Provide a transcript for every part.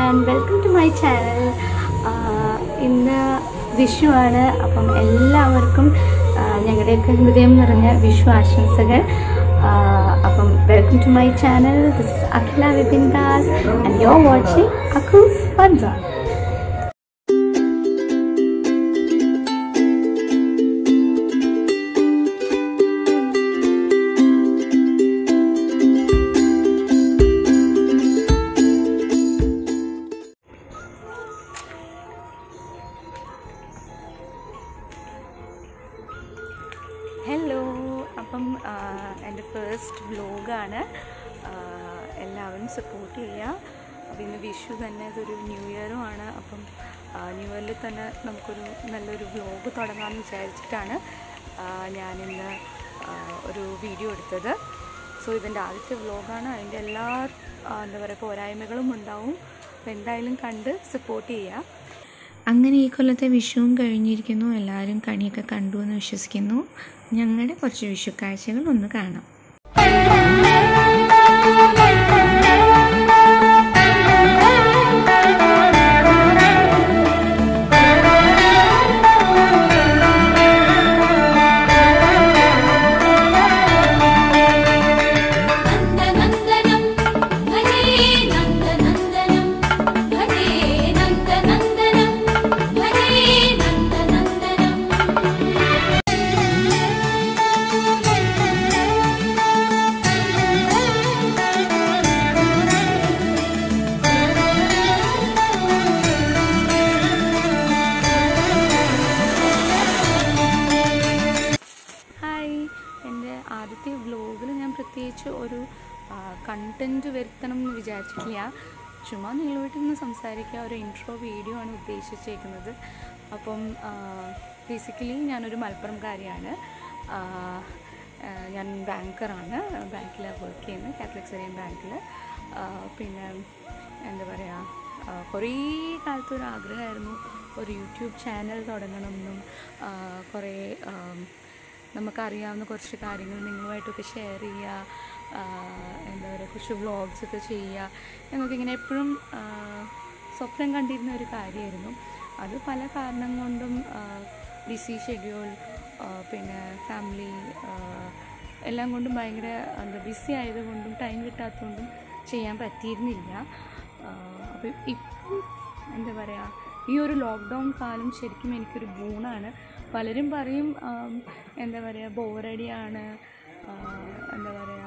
and welcome to my channel ഇന്ന് വിഷു ആണ് അപ്പം എല്ലാവർക്കും ആ, ഞങ്ങളുടെയൊക്കെ ഹൃദയം നിറഞ്ഞ വിഷു ആശംസകൾ ആ, അപ്പം welcome to my channel this is Akhila Vipin Das and you are watching Akkus ഫൻസ ഹലോ അപ്പം ആ, എൻ്റെ ഫസ്റ്റ് വ്ലോഗാണ് എല്ലാവരും സപ്പോർട്ട് ചെയ്യുക അപ്പം ഇന്ന് വിഷു തന്നെ ഇതൊരു ന്യൂ ഇയറും ആണ് അപ്പം ആ, ന്യൂ ഇയറിൽ തന്നെ നമുക്കൊരു നല്ലൊരു വ്ലോഗ് തുടങ്ങാമെന്ന് വിചാരിച്ചിട്ടാണ് ആ, ഞാനിന്ന് ആ, ഒരു വീഡിയോ എടുത്തത് സോ ഇതിൻ്റെ ആദ്യത്തെ വ്ലോഗാണ് അതിൻ്റെ എല്ലാ ആ, എന്താ പറയുക പോരായ്മകളും ഉണ്ടാവും അപ്പോൾ എന്തായാലും കണ്ട് സപ്പോർട്ട് ചെയ്യുക അങ്ങനെ ഈ കൊല്ലത്തെ വിഷുവും കഴിഞ്ഞിരിക്കുന്നു എല്ലാവരും കണിയൊക്കെ കണ്ടു എന്ന് വിശ്വസിക്കുന്നു ഞങ്ങളുടെ കുറച്ച് വിഷു കാഴ്ചകൾ ഒന്ന് കാണാം നന്ദനന്ദനം ഹരേ നന്ദനന്ദനം ഹരേ നന്ദനന്ദനം ഹരേ നന്ദനന്ദനം ഹായ് എൻ്റെ ആദ്യത്തെ വ്ലോഗിൽ ഞാൻ പ്രത്യേകിച്ച് ഒരു കണ്ടൻറ്റ് വരുത്തണം എന്ന് വിചാരിച്ചിട്ടില്ല ചുമ്മാ നിങ്ങളുമായിട്ട് നിന്ന് സംസാരിക്കുക ഒരു ഇൻട്രോ വീഡിയോ ആണ് ഉദ്ദേശിച്ചേക്കുന്നത് അപ്പം ബേസിക്കലി ഞാനൊരു മലപ്പുറംകാരിയാണ് ആ, ആ, ഞാൻ ബാങ്കറാണ് ബാങ്കിലാണ് വർക്ക് ചെയ്യുന്നത് കാത്തലിക് സെറിയൻ ബാങ്കിൽ പിന്നെ എന്താ പറയുക കുറേ കാലത്ത് ഒരു ആഗ്രഹമായിരുന്നു ഒരു യൂട്യൂബ് ചാനൽ തുടങ്ങണമെന്നും ആ, കുറേ ആം, നമുക്കറിയാവുന്ന കുറച്ച് കാര്യങ്ങൾ നിങ്ങളുമായിട്ടൊക്കെ ഷെയർ ചെയ്യുക ആ, എന്താ പറയുക കുറച്ച് വ്ളോഗ്സ് ഒക്കെ ചെയ്യുക എന്നൊക്കെ ഇങ്ങനെ എപ്പോഴും ആ, സ്വപ്നം കണ്ടിരുന്ന ഒരു കാര്യമായിരുന്നു അത് പല കാരണം കൊണ്ടും ബിസി ഷെഡ്യൂൾ പിന്നെ ഫാമിലി എല്ലാം കൊണ്ടും ഭയങ്കര എന്താ ബിസി ആയതുകൊണ്ടും ടൈം കിട്ടാത്തതുകൊണ്ടും ചെയ്യാൻ പറ്റിയിരുന്നില്ല അപ്പോൾ ഇപ്പം എന്താ പറയുക ഈ ഒരു ലോക്ക്ഡൗൺ കാലം ശരിക്കും എനിക്കൊരു ബൂണാണ് പലരും പറയും ആം, എന്താ പറയുക ബോറടിയാണ് ആ, എന്താ പറയുക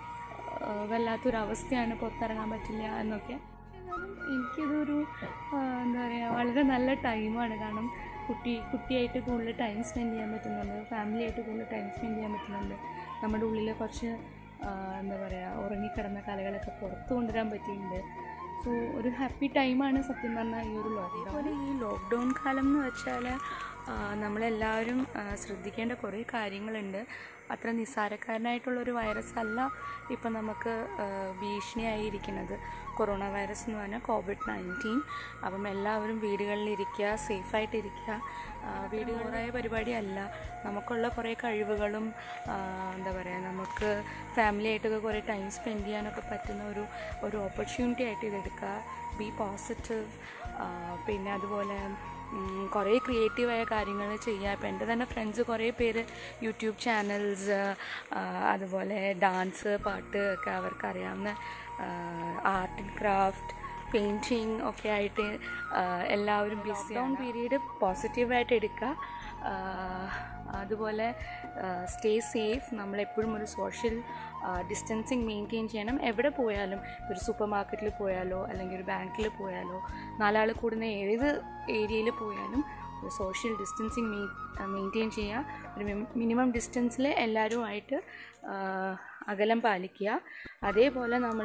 ആ, വല്ലാത്തൊരവസ്ഥയാണ് പുറത്തിറങ്ങാൻ പറ്റില്ല എന്നൊക്കെ എന്നാലും എനിക്കിതൊരു ആ, എന്താ പറയുക വളരെ നല്ല ടൈമാണ് കാരണം കുട്ടി കുട്ടിയായിട്ട് കൂടുതൽ ടൈം സ്പെൻഡ് ചെയ്യാൻ പറ്റുന്നുണ്ട് ഫാമിലിയായിട്ട് കൂടുതൽ ടൈം സ്പെൻഡ് ചെയ്യാൻ പറ്റുന്നുണ്ട് നമ്മുടെ ഉള്ളിൽ കുറച്ച് ആ, എന്താ പറയുക ഉറങ്ങിക്കിടന്ന കലകളൊക്കെ പുറത്തു കൊണ്ടുവരാൻ പറ്റിയിട്ടുണ്ട് സോ ഒരു ഹാപ്പി ടൈമാണ് സത്യം പറഞ്ഞാൽ ഈ ഒരു ലോക്ക്ഡൗൺ അതുപോലെ ഈ ലോക്ക്ഡൗൺ കാലം എന്ന് വെച്ചാൽ ആ, നമ്മളെല്ലാവരും ആ, ശ്രദ്ധിക്കേണ്ട കുറേ കാര്യങ്ങളുണ്ട് അത്ര നിസ്സാരക്കാരനായിട്ടുള്ളൊരു വൈറസ് അല്ല ഇപ്പം നമുക്ക് ആ, ഭീഷണിയായിരിക്കുന്നത് കൊറോണ വൈറസ് എന്ന് പറഞ്ഞാൽ കോവിഡ് നയൻറ്റീൻ അപ്പം എല്ലാവരും വീടുകളിലിരിക്കുക സേഫായിട്ടിരിക്കുക വീട് കുറേ പരിപാടിയല്ല നമുക്കുള്ള കുറേ കഴിവുകളും ആ, എന്താ പറയുക നമുക്ക് ഫാമിലി ആയിട്ടൊക്കെ കുറേ ടൈം സ്പെൻഡ് ചെയ്യാനൊക്കെ പറ്റുന്ന ഒരു ഒരു ഓപ്പർച്യൂണിറ്റി ആയിട്ട് ഇതെടുക്കുക ബി പോസിറ്റീവ് പിന്നെ അതുപോലെ ഉം, കുറേ ക്രിയേറ്റീവായ കാര്യങ്ങൾ ചെയ്യുക ഇപ്പം എൻ്റെ തന്നെ ഫ്രണ്ട്സ് കുറേ പേര് യൂട്യൂബ് ചാനൽസ് അതുപോലെ ഡാൻസ് പാട്ട് ഒക്കെ അവർക്ക് അറിയാവുന്ന ആർട്ട് ആൻഡ് ക്രാഫ്റ്റ് പെയിൻറ്റിങ് ഒക്കെ ആയിട്ട് ആ, എല്ലാവരും ബിസി ഡൗൺ പീരീഡ് പോസിറ്റീവായിട്ട് എടുക്കുക ആ, അതുപോലെ സ്റ്റേ സേഫ് നമ്മളെപ്പോഴും ഒരു സോഷ്യൽ ഡിസ്റ്റൻസിങ് മെയിൻറ്റെയിൻ ചെയ്യണം എവിടെ പോയാലും ഒരു സൂപ്പർ മാർക്കറ്റിൽ പോയാലോ അല്ലെങ്കിൽ ഒരു ബാങ്കിൽ പോയാലോ നാലാൾ കൂടുന്ന ഏത് ഏരിയയിൽ പോയാലും ഒരു സോഷ്യൽ ഡിസ്റ്റൻസിങ് മെയിൻറ്റെയിൻ ചെയ്യുക ഒരു മിനിമം ഡിസ്റ്റൻസിൽ എല്ലാവരുമായിട്ട് ആ, അകലം പാലിക്കുക അതേപോലെ നമ്മൾ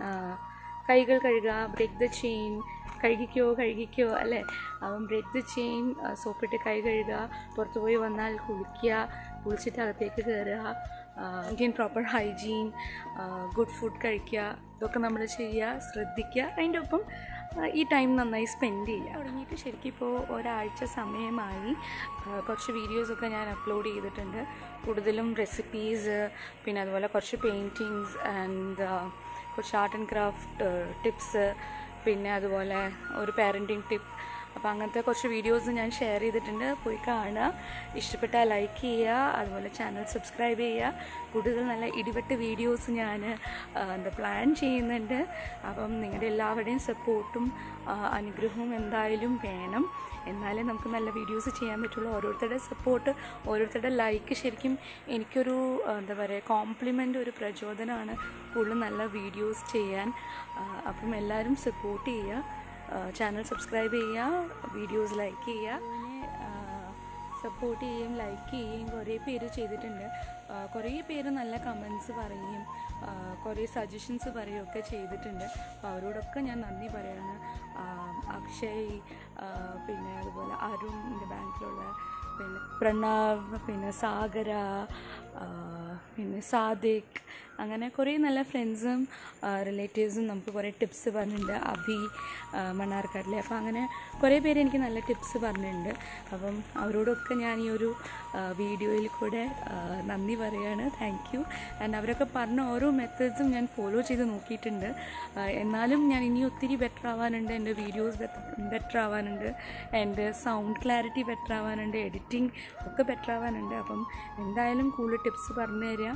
കൈകൾ കഴുകുക ബ്രേക്ക് ദ ചെയിൻ കഴുകിക്കോ കഴുകിക്കോ അല്ലേ അപ്പം ബ്രേക്ക് ദ ചെയിൻ സോപ്പിട്ട് കൈ കഴുകുക പുറത്ത് പോയി വന്നാൽ കുളിക്കുക കുളിച്ചിട്ട് അകത്തേക്ക് കയറുക maintain proper hygiene good food കഴിക്കുക ഇതൊക്കെ നമ്മൾ ചെയ്യുക ശ്രദ്ധിക്കുക അതിൻ്റെ ഒപ്പം ആ, ഈ ടൈം നന്നായി സ്പെൻഡ് ചെയ്യുക തുടങ്ങിയിട്ട് ശരിക്കും ഇപ്പോൾ ഒരാഴ്ച സമയമായി ആ, കുറച്ച് വീഡിയോസൊക്കെ ഞാൻ അപ്ലോഡ് ചെയ്തിട്ടുണ്ട് കൂടുതലും റെസിപ്പീസ് പിന്നെ അതുപോലെ കുറച്ച് പെയിൻറ്റിങ്സ് ആൻഡ് കുറച്ച് ആർട്ട് ആൻഡ് ക്രാഫ്റ്റ് ടിപ്സ് പിന്നെ അതുപോലെ ഒരു പാരൻറ്റിങ് ടിപ്പ് അപ്പോൾ അങ്ങനത്തെ കുറച്ച് വീഡിയോസ് ഞാൻ ഷെയർ ചെയ്തിട്ടുണ്ട് പോയി കാണുക ഇഷ്ടപ്പെട്ടാൽ ലൈക്ക് ചെയ്യുക അതുപോലെ ചാനൽ സബ്സ്ക്രൈബ് ചെയ്യുക കൂടുതൽ നല്ല ഇടിവെട്ട് വീഡിയോസ് ഞാൻ എന്താ പ്ലാൻ ചെയ്യുന്നുണ്ട് അപ്പം നിങ്ങളുടെ എല്ലാവരുടെയും സപ്പോർട്ടും അനുഗ്രഹവും എന്തായാലും വേണം എന്നാലേ നമുക്ക് നല്ല വീഡിയോസ് ചെയ്യാൻ പറ്റുള്ളൂ ഓരോരുത്തരുടെ സപ്പോർട്ട് ഓരോരുത്തരുടെ ലൈക്ക് ശരിക്കും എനിക്കൊരു ആ, എന്താ പറയുക കോംപ്ലിമെൻ്റ് ഒരു പ്രചോദനമാണ് കൂടുതൽ നല്ല വീഡിയോസ് ചെയ്യാൻ ആ, അപ്പം എല്ലാവരും സപ്പോർട്ട് ചെയ്യുക ചാനൽ സബ്സ്ക്രൈബ് ചെയ്യുക വീഡിയോസ് ലൈക്ക് ചെയ്യുക പിന്നെ സപ്പോർട്ട് ചെയ്യുകയും ലൈക്ക് ചെയ്യുകയും കുറേ പേര് ചെയ്തിട്ടുണ്ട് ആ, കുറേ പേര് നല്ല കമൻസ് പറയുകയും ആ, കുറേ സജഷൻസ് പറയുകയൊക്കെ ചെയ്തിട്ടുണ്ട് അപ്പോൾ അവരോടൊക്കെ ഞാൻ നന്ദി പറയാണ് ആ, അക്ഷയ് ആ, പിന്നെ അതുപോലെ അരുൺ എൻ്റെ ബാങ്കിലുള്ള പിന്നെ പ്രണവ് പിന്നെ സാഗര ആ, പിന്നെ സാദിഖ് അങ്ങനെ കുറേ നല്ല ഫ്രണ്ട്സും റിലേറ്റീവ്സും നമുക്ക് കുറേ ടിപ്സ് പറഞ്ഞിട്ടുണ്ട് അഭി ആ, മണ്ണാർക്കാട്ടിലെ അപ്പോൾ അങ്ങനെ കുറേ പേര് എനിക്ക് നല്ല ടിപ്സ് പറഞ്ഞിട്ടുണ്ട് അപ്പം അവരോടൊക്കെ ഞാൻ ഈ ഒരു ആ, വീഡിയോയിൽ കൂടെ ആ, നന്ദി പറയുകയാണ് താങ്ക് യു ആൻഡ് അവരൊക്കെ പറഞ്ഞ ഓരോ മെത്തേഡ്സും ഞാൻ ഫോളോ ചെയ്ത് നോക്കിയിട്ടുണ്ട് ആ, എന്നാലും ഞാൻ ഇനി ഒത്തിരി ബെറ്റർ ആവാനുണ്ട് എൻ്റെ വീഡിയോസ് ബെറ്റർ ആവാനുണ്ട് എൻ്റെ സൗണ്ട് ക്ലാരിറ്റി ബെറ്റർ ആവാനുണ്ട് എഡിറ്റിംഗ് ഒക്കെ ബെറ്റർ ആവാനുണ്ട് അപ്പം എന്തായാലും കൂടുതൽ ടിപ്സ് പറഞ്ഞു തരിക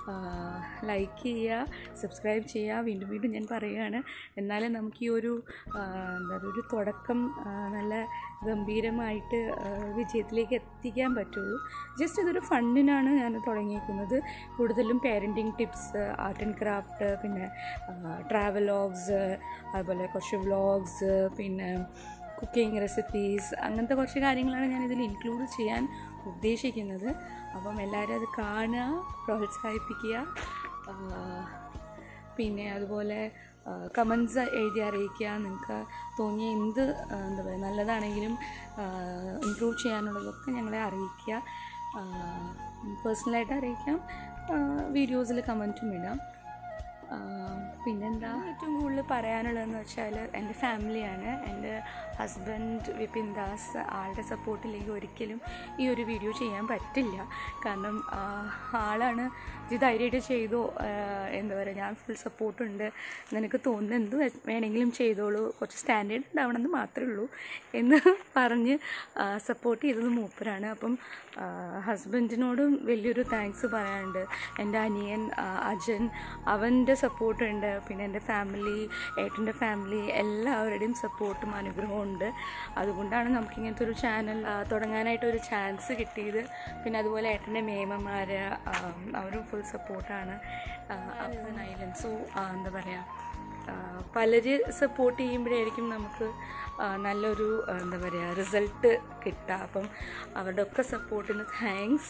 ലൈക്ക് ചെയ്യുക സബ്സ്ക്രൈബ് ചെയ്യുക വീണ്ടും വീണ്ടും ഞാൻ പറയുകയാണ് എന്നാലേ നമുക്ക് ഈ ഒരു ആ, എന്താ പറയുക ഒരു തുടക്കം ആ, നല്ല ഗംഭീരമായിട്ട് ആ, വിജയത്തിലേക്ക് എത്തിക്കാൻ പറ്റുള്ളൂ ജസ്റ്റ് ഇതൊരു ഫണ്ടിനാണ് ഞാൻ തുടങ്ങിയിരിക്കുന്നത് കൂടുതലും parenting tips art and craft പിന്നെ ട്രാവൽ വ്ളോഗ്സ് അതുപോലെ കുറച്ച് വ്ളോഗ്സ് പിന്നെ കുക്കിംഗ് റെസിപ്പീസ് അങ്ങനത്തെ കുറച്ച് കാര്യങ്ങളാണ് ഞാൻ ഇതിൽ ഇൻക്ലൂഡ് ചെയ്യാൻ ഉദ്ദേശിക്കുന്നത് അപ്പം എല്ലാവരും അത് കാണുക പ്രോത്സാഹിപ്പിക്കുക ആ, പിന്നെ അതുപോലെ കമൻസ് എഴുതി അറിയിക്കുക നിങ്ങൾക്ക് തോന്നിയ എന്ത് ആ, എന്താ പറയുക നല്ലതാണെങ്കിലും ഇമ്പ്രൂവ് ചെയ്യാനുള്ളതൊക്കെ ഞങ്ങളെ അറിയിക്കുക പേഴ്സണലായിട്ട് അറിയിക്കാം വീഡിയോസിൽ കമൻറ്റും ഇടാം ആ, പിന്നെന്താ ഏറ്റവും കൂടുതൽ പറയാനുള്ളതെന്ന് വെച്ചാൽ എൻ്റെ ഫാമിലിയാണ് എൻ്റെ ഹസ്ബൻഡ് വിപിൻ ദാസ് ആളുടെ സപ്പോർട്ടില്ലെങ്കിൽ ഒരിക്കലും ഈ ഒരു വീഡിയോ ചെയ്യാൻ പറ്റില്ല കാരണം ആ, ആളാണ് ഇത് ധൈര്യമായിട്ട് ചെയ്തോ ആ, എന്താ പറയുക ഞാൻ ഫുൾ സപ്പോർട്ടുണ്ട് നിനക്ക് തോന്നുന്ന എന്ത് വേ- വേണമെങ്കിലും ചെയ്തോളൂ കുറച്ച് സ്റ്റാൻഡേർഡ് ഉണ്ടാവണമെന്ന് മാത്രമേ ഉള്ളൂ എന്ന് പറഞ്ഞ് സപ്പോർട്ട് ചെയ്തത് മൂപ്പരാണ് അപ്പം ഹസ്ബൻഡിനോടും വലിയൊരു താങ്ക്സ് പറയാനുണ്ട് എൻ്റെ അനിയൻ ആ, അജൻ അവൻ്റെ സപ്പോർട്ടുണ്ട് പിന്നെ എൻ്റെ ഫാമിലി ഏട്ടൻ്റെ ഫാമിലി എല്ലാവരുടെയും സപ്പോർട്ടും അനുഗ്രഹവും ഉണ്ട് അതുകൊണ്ടാണ് നമുക്ക് ഇങ്ങനത്തെ ഒരു ചാനൽ തുടങ്ങാനായിട്ട് ഒരു ചാൻസ് കിട്ടിയത് പിന്നെ അതുപോലെ ഏട്ടൻ്റെ മേമന്മാർ അവരും ഫുൾ സപ്പോർട്ടാണ് അപ്പം ഐലൻഡ് സോ എന്താ പറയുക പലര് സപ്പോർട്ട് ചെയ്യുമ്പോഴായിരിക്കും നമുക്ക് ആ, നല്ലൊരു ആ, എന്താ പറയുക റിസൾട്ട് കിട്ടുക അപ്പം അവരുടെ ഒക്കെ സപ്പോർട്ടിന് താങ്ക്സ്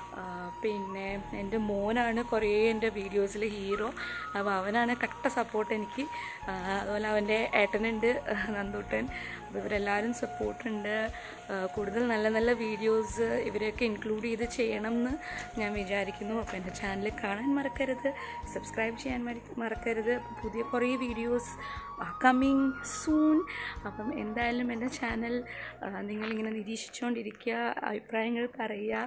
പിന്നെ എൻ്റെ മോനാണ് കുറേ എൻ്റെ വീഡിയോസിൽ ഹീറോ അപ്പോൾ അവനാണ് കട്ട സപ്പോർട്ട് എനിക്ക് ആ, അതുപോലെ അവൻ്റെ ഏട്ടനുണ്ട് നന്ദൂട്ടൻ അപ്പോൾ ഇവരെല്ലാവരും സപ്പോർട്ടുണ്ട് കൂടുതൽ നല്ല നല്ല വീഡിയോസ് ഇവരെയൊക്കെ ഇൻക്ലൂഡ് ചെയ്ത് ചെയ്യണം എന്ന് ഞാൻ വിചാരിക്കുന്നു അപ്പോൾ എൻ്റെ ചാനൽ കാണാൻ മറക്കരുത് സബ്സ്ക്രൈബ് ചെയ്യാൻ മറി- മറക്കരുത് അപ്പോൾ പുതിയ കുറേ വീഡിയോസ് കമ്മിങ് സൂൺ അപ്പം എന്തായാലും എൻ്റെ ചാനൽ നിങ്ങളിങ്ങനെ നിരീക്ഷിച്ചുകൊണ്ടിരിക്കുക അഭിപ്രായങ്ങൾ പറയുക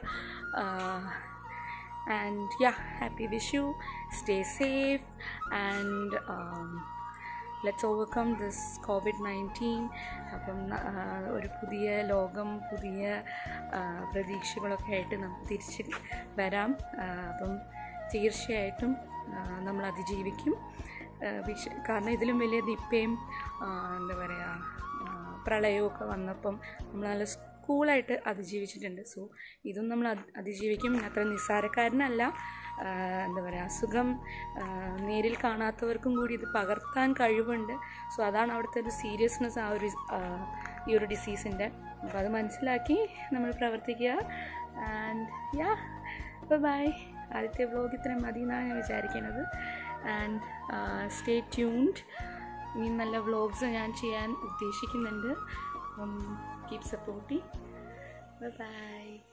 and yeah happy Vishu stay safe and let's overcome this COVID nineteen അപ്പം ആ, ഒരു പുതിയ ലോകം പുതിയ ആ, പ്രതീക്ഷകളൊക്കെ ആയിട്ട് നമുക്ക് തിരിച്ച് വരാം ആ, അപ്പം തീർച്ചയായിട്ടും ആ, നമ്മൾ അതിജീവിക്കും ആ, വിഷ കാരണം ഇതിലും വലിയ നിപ്പയും ആ, എന്താ പറയുക ആ, പ്രളയമൊക്കെ വന്നപ്പം നമ്മൾ നല്ല കൂളായിട്ട് അതിജീവിച്ചിട്ടുണ്ട് സോ ഇതും നമ്മൾ അത് അതിജീവിക്കും അത്ര നിസ്സാരക്കാരനല്ല ആ, എന്താ പറയുക അസുഖം ആ, നേരിൽ കാണാത്തവർക്കും കൂടി ഇത് പകർത്താൻ കഴിവുണ്ട് സോ അതാണ് അവിടുത്തെ ഒരു സീരിയസ്നെസ് ആ ഒരു ആ, ഈ ഒരു ഡിസീസിൻ്റെ അപ്പോൾ അത് മനസ്സിലാക്കി നമ്മൾ പ്രവർത്തിക്കുക ആൻഡ് യാ ബൈ ആദ്യത്തെ വ്ലോഗ് ഇത്രയും മതി എന്നാണ് ഞാൻ വിചാരിക്കുന്നത് ആൻഡ് സ്റ്റേ ട്യൂൺഡ് ഇനി നല്ല വ്ലോഗ്സ് ഞാൻ ചെയ്യാൻ ഉദ്ദേശിക്കുന്നുണ്ട് അപ്പം കീപ് സപ്പോർട്ടിങ് ബൈ